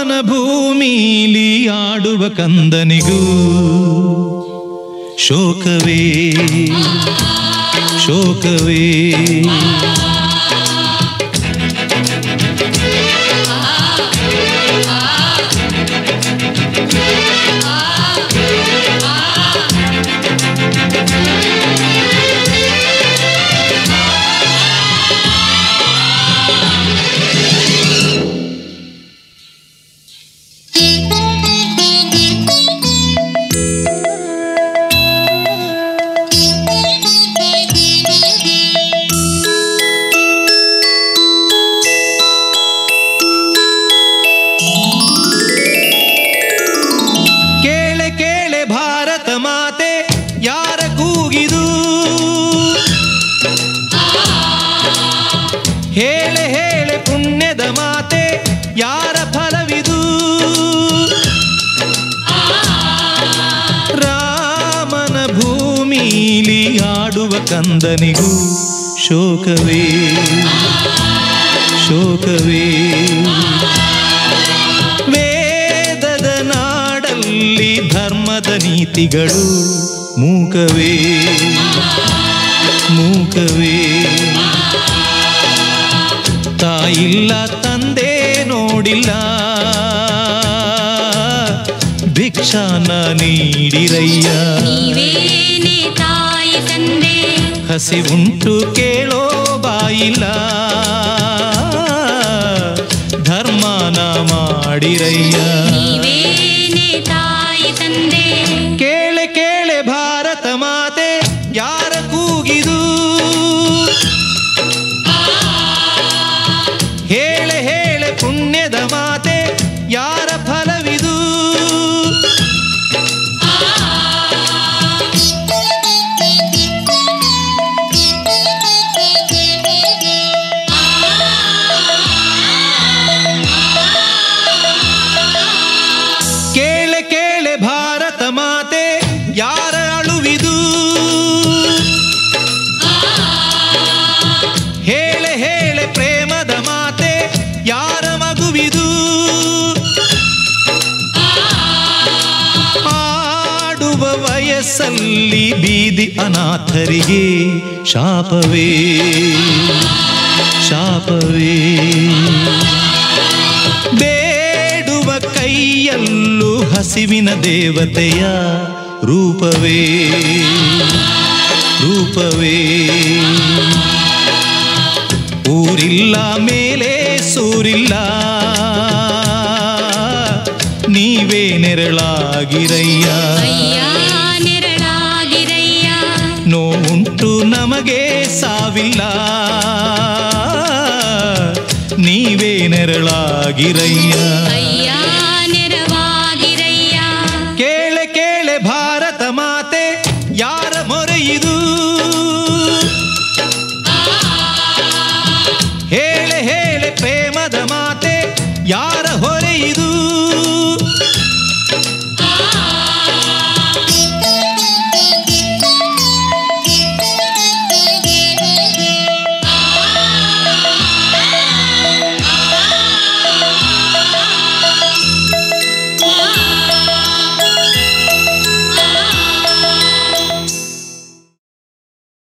ರಾಮನ ಭೂಮಿಲಿ ಆಡುವ ಕಂದನಿಗೂ ಶೋಕವೇ ಶೋಕವೇ ಕೇಳೆ ಕೇಳೆ ಭಾರತ ಮಾತೆ ಯಾರ ಕೂಗಿದು ಹೇಳೆ ಹೇಳೆ ಪುಣ್ಯದ ಮಾತೆ ಯಾರ ಫಲವಿದು ರಾಮನ ಭೂಮಿಲಿ ಆಡುವ ಕಂದನಿಗೂ ಶೋಕವೇ ಶೋಕವೇ ವೇದದ ನಾಡಲ್ಲಿ ಧರ್ಮದ ನೀತಿಗಳು ಮೂಕವೇ ಮೂಕವೇ ತಾಯಿಲ್ಲ ತಂದೆ ನೋಡಿಲ್ಲ ಭಿಕ್ಷಾನ ನೀಡಿರಯ್ಯ ನೀವೇನೆ ತಾಯಿ ತಂದೆ ಹಸಿವುಂಟು ಕೇಳೋ ಬಾಯಿಲ್ಲ ಧರ್ಮನ ಮಾಡಿರಯ್ಯ ನೀವೇನೆ ತಾಯಿ ತಂದೆ ಕೇಳೆ ಕೇಳೆ ಭಾರತ ಮಾತೆ ಯಾರ ಕೂಗಿದು ಹೇಳೆ ಹೇಳೆ ಪುಣ್ಯದ ಮಾತೆ ಯಾರ ಫಲವಿದು ಕೇಳೆ ಕೇಳೆ ಭಾರತ ಮಾತೆ ಯಾರ ಅಳುವಿದು ಹೇಳೆ ಹೇಳೆ ಪ್ರೇಮದ ಮಾತೆ ಯಾರ ಮಗುವಿದು ಆಡುವ ವಯಸ್ಸಲ್ಲಿ ಬೀದಿ ಅನಾಥರಿಗೆ ಶಾಪವೇ ಶಾಪವೇ ಬೇಡುವ ಕೈಯಲ್ಲೂ ಹಸಿವಿನ ದೇವತೆಯ ರೂಪವೇ ರೂಪವೇ ಊರಿಲ್ಲ ಮೇಲೆ ಸೂರಿಲ್ಲ ನೀವೇ ನೆರಳಾಗಿರಯ್ಯ ಅಯ್ಯ ನೆರಳಾಗಿರಯ್ಯ ನೋವುಂಟು ನಮಗೆ ಸಾವಿಲ್ಲ ನೀವೇ ನೆರಳಾಗಿರಯ್ಯ ಅಯ್ಯ